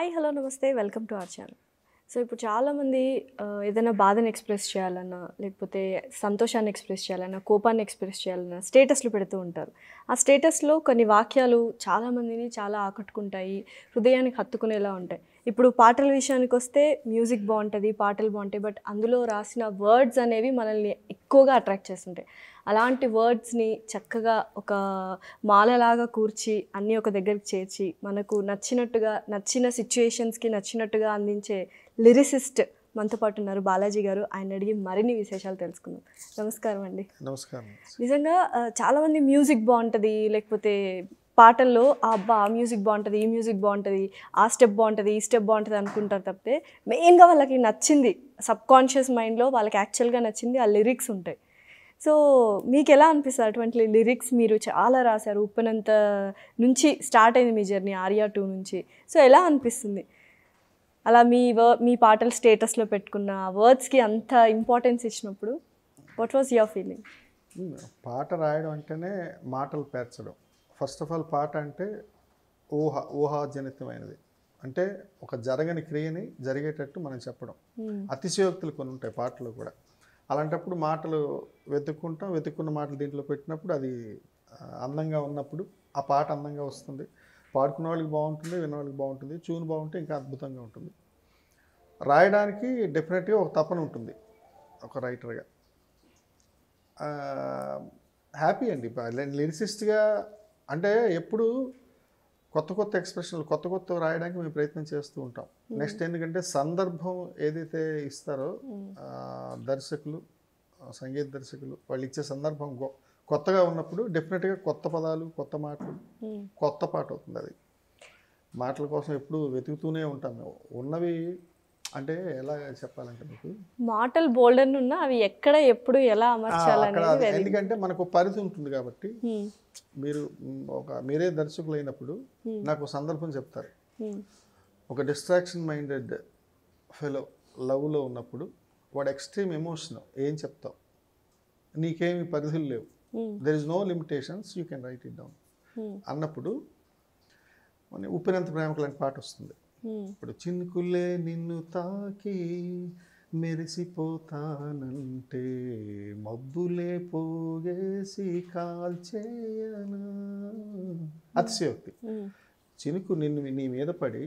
Hi hello namaste welcome to our channel so ఇప్పుడు చాలామంది ఆ, ఏదైనా బాధను ఎక్స్ప్రెస్ చేయాలన్నా లేకపోతే సంతోషాన్ని ఎక్స్ప్రెస్ చేయాలన్నా కోపాన్ని ఎక్స్ప్రెస్ చేయాలన్నా స్టేటస్లు పెడుతూ ఉంటారు ఆ స్టేటస్లో కొన్ని వాక్యాలు చాలామందిని చాలా ఆకట్టుకుంటాయి హృదయానికి హత్తుకునేలా ఉంటాయి ఇప్పుడు పాటల విషయానికి వస్తే మ్యూజిక్ బాగుంటుంది పాటలు బాగుంటాయి బట్ అందులో రాసిన వర్డ్స్ అనేవి మనల్ని ఎక్కువగా అట్రాక్ట్ చేస్తుంటాయి అలాంటి వర్డ్స్ని చక్కగా ఒక మాలలాగా కూర్చి అన్నీ ఒక దగ్గరికి చేర్చి మనకు నచ్చినట్టుగా నచ్చిన సిచ్యుయేషన్స్కి నచ్చినట్టుగా అందించే లిరిసిస్ట్ మనతో పాటు ఉన్నారు బాలాజీ గారు ఆయన అడిగి మరిన్ని విశేషాలు తెలుసుకుందాం నమస్కారం అండి నమస్కారం నిజంగా ఆ, చాలామంది మ్యూజిక్ బాగుంటుంది లేకపోతే పాటల్లో ఆ అబ్బా ఆ మ్యూజిక్ బాగుంటుంది ఈ మ్యూజిక్ బాగుంటుంది ఆ స్టెప్ బాగుంటుంది ఈ స్టెప్ బాగుంటుంది అనుకుంటారు తప్పితే మెయిన్గా వాళ్ళకి నచ్చింది సబ్ కాన్షియస్ మైండ్లో వాళ్ళకి యాక్చువల్గా నచ్చింది ఆ లిరిక్స్ ఉంటాయి సో మీకు ఎలా అనిపిస్తుంది అటువంటి లిరిక్స్ మీరు చాలా రాశారు ఉప్పనంత నుంచి స్టార్ట్ అయింది మీ జర్నీ ఆర్యా టూ నుంచి సో ఎలా అనిపిస్తుంది అలా మీ వ మీ పాటలు స్టేటస్లో పెట్టుకున్న వర్డ్స్కి అంత ఇంపార్టెన్స్ ఇచ్చినప్పుడు వాట్ వాజ్ యువర్ ఫీలింగ్ పాట రాయడం అంటేనే మాటలు పేర్చడం ఫస్ట్ ఆఫ్ ఆల్ పాట అంటే ఊహ ఊహాజనితమైనది అంటే ఒక జరగని క్రియని జరిగేటట్టు మనం చెప్పడం అతిశయోక్తులు కొన్ని ఉంటాయి పాటలు కూడా అలాంటప్పుడు మాటలు వెతుక్కుంటాం వెతుక్కున్న మాటలు దీంట్లో పెట్టినప్పుడు అది ఆ, అందంగా ఉన్నప్పుడు ఆ పాట అందంగా వస్తుంది పాడుకున్న వాళ్ళకి బాగుంటుంది విన్న వాళ్ళకి బాగుంటుంది ట్యూన్ బాగుంటే ఇంకా అద్భుతంగా ఉంటుంది రాయడానికి డెఫినెట్గా ఒక తపన ఉంటుంది ఒక రైటర్గా హ్యాపీ అండి లిరిసిస్ట్గా అంటే ఎప్పుడు కొత్త కొత్త ఎక్స్ప్రెషన్లు కొత్త కొత్త రాయడానికి మేము ప్రయత్నం చేస్తూ ఉంటాం నెక్స్ట్ ఎందుకంటే సందర్భం ఏదైతే ఇస్తారో ఆ, దర్శకులు ఆ, సంగీత దర్శకులు వాళ్ళు ఇచ్చే సందర్భం గొ- కొత్తగా ఉన్నప్పుడు డెఫినెట్గా కొత్త పదాలు కొత్త మాటలు కొత్త పాట అవుతుంది అది మాటల కోసం ఎప్పుడు వెతుకుతూనే ఉంటాం మేము ఉన్నవి అంటే ఎలా చెప్పాలంటే మీకు మాటలు బోల్డన్ ఉన్నా అవి ఎక్కడ ఎప్పుడు ఎలా ఆ, అక్కడ అమర్చాలనేది అది- very- ఎందుకంటే మనకు పరిధి ఉంటుంది కాబట్టి Hmm. మీరు మ్, ఒక మీరే దర్శకులు అయినప్పుడు నాకు ఒక సందర్భం చెప్తారు Hmm. ఒక డిస్ట్రాక్షన్ మైండెడ్ ఫెలో లవ్లో ఉన్నప్పుడు వాడు ఎక్స్ట్రీమ్ ఎమోషన్ ఏం చెప్తావు నీకేమి పరిధులు లేవు Hmm. There is no limitations you can write it down Hmm. అన్నప్పుడు మన ఉప్పినంత ప్రేమకు లాంటి పాట వస్తుంది Hmm. ఇప్పుడు చినుకులే నిన్ను తాకి మెరిసిపోతానంటే మబ్బులే పోగేసి కాల్చేయనా అతిశయోక్తి Hmm. చినుకు నిన్ను నీ మీద పడి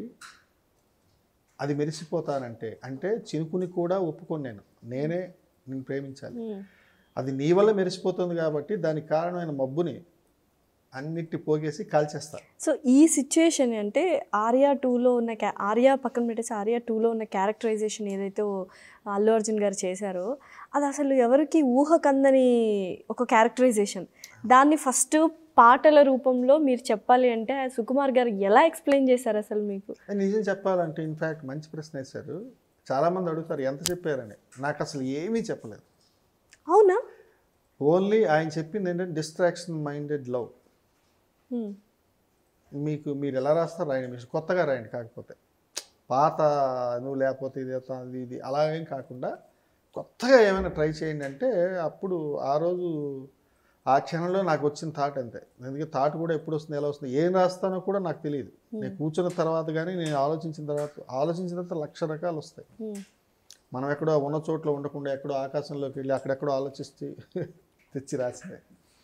అది మెరిసిపోతానంటే అంటే చినుకుని కూడా ఒప్పుకొని నేను నేనే నిన్ను ప్రేమించాలి Hmm. అది నీ వల్ల మెరిసిపోతుంది కాబట్టి దానికి కారణమైన మబ్బుని అన్నిటి పోగేసి కాల్చేస్తా సో ఈ సిచ్యుయేషన్ అంటే ఆర్యా టూలో ఉన్న క్యా ఆర్యా పక్కన పెట్టేసి ఆర్యా టూలో ఉన్న క్యారెక్టరైజేషన్ ఏదైతే ఓ అల్లు అర్జున్ గారు చేశారో అది అసలు ఎవరికి ఊహకందని ఒక క్యారెక్టరైజేషన్ దాన్ని ఫస్ట్ పాటల రూపంలో మీరు చెప్పాలి అంటే సుకుమార్ గారు ఎలా ఎక్స్ప్లెయిన్ చేశారు అసలు మీకు అని నిజం చెప్పాలంటే ఇన్ఫ్యాక్ట్ మంచి ప్రశ్న వేశారు చాలామంది అడుగుతారు ఎంత చెప్పారని నాకు అసలు ఏమీ చెప్పలేదు అవునా ఓన్లీ ఆయన చెప్పింది ఏంటంటే డిస్ట్రాక్షన్ మైండెడ్ లవ్ Hmm. మీకు మీరు ఎలా రాస్తారు రాయండి మీరు కొత్తగా రాయండి కాకపోతే పాత నువ్వు లేకపోతే ఇది అవుతా, అది ఇది అలాగేం కాకుండా కొత్తగా ఏమైనా ట్రై చేయండి అంటే అప్పుడు ఆ రోజు ఆ క్షణంలో నాకు వచ్చిన థాట్ అంతే ఎందుకంటే థాట్ కూడా ఎప్పుడు వస్తుంది ఎలా వస్తుంది ఏం రాస్తానో కూడా నాకు తెలియదు నేను కూర్చున్న తర్వాత కానీ నేను ఆలోచించిన తర్వాత ఆలోచించిన తర్వాత లక్ష రకాలు వస్తాయి Hmm. మనం ఎక్కడో ఉన్న చోట్ల ఉండకుండా ఎక్కడో ఆకాశంలోకి వెళ్ళి అక్కడెక్కడో ఆలోచిస్తే తెచ్చి రాసిందే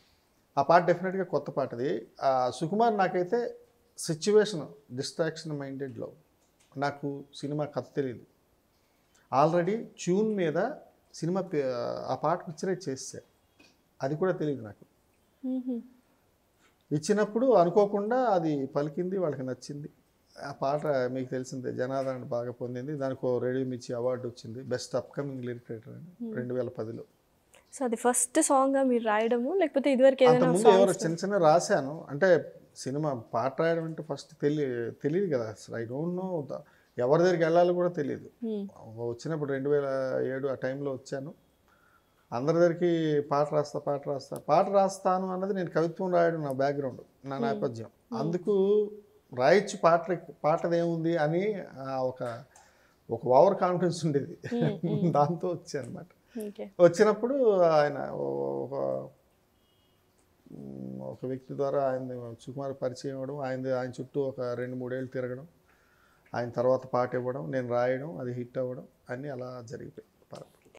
ఆ పాట డెఫినెట్గా కొత్త పాటది ఆ సుకుమార్ నాకైతే సిచ్యువేషన్ డిస్ట్రాక్షన్ మైండెడ్లో నాకు సినిమా కథ తెలియదు ఆల్రెడీ ట్యూన్ మీద సినిమా పే- ఆ పాట పిక్చరైజ్ చేస్తే అది కూడా తెలియదు నాకు Mhm. ఇచ్చినప్పుడు అనుకోకుండా అది పలికింది వాళ్ళకి నచ్చింది ఆ పాట మీకు తెలిసిందే జనాదరణ బాగా పొందింది దానికి ఓ రేడియో మిర్చి అవార్డు వచ్చింది బెస్ట్ అప్కమింగ్ లిరిక్ రైటర్ అని రెండు వేల పదిలో సో అది ఫస్ట్ సాంగ్గా మీరు రాయడము లేకపోతే ఇదివరకు ఏదైనా అంతకుముందు ఎవరో చిన్న చిన్న రాశాను అంటే సినిమా పాట రాయడం అంటే ఫస్ట్ తెలియ తెలియదు కదా అసలు ఐ డోంట్ నో ఎవరి దగ్గరికి వెళ్ళాలో కూడా తెలియదు Hmm. వచ్చినప్పుడు రెండు వేల ఏడు ఆ టైంలో వచ్చాను అందరి దగ్గరికి పాట రాస్తా పాట రాస్తా పాట రాస్తాను అన్నది నేను కవిత్వం రాయడం నా బ్యాక్గ్రౌండ్ నా నేపథ్యం అందుకు రాయొచ్చు పాట పాటదేముంది అని ఆ, ఒక ఒక ఓవర్ కాన్ఫిడెన్స్ ఉండేది దాంతో వచ్చాను అనమాట ఓకే వచ్చినప్పుడు ఆయన ఓ- ఒక మ్, ఒక వ్యక్తి ద్వారా ఆయన సుకుమార్ పరిచయం అవ్వడం ఆయన ఆయన చుట్టూ ఒక రెండు మూడేళ్ళు తిరగడం ఆయన తర్వాత పాట ఇవ్వడం నేను రాయడం అది హిట్ అవ్వడం అన్నీ అలా జరిగిపోయి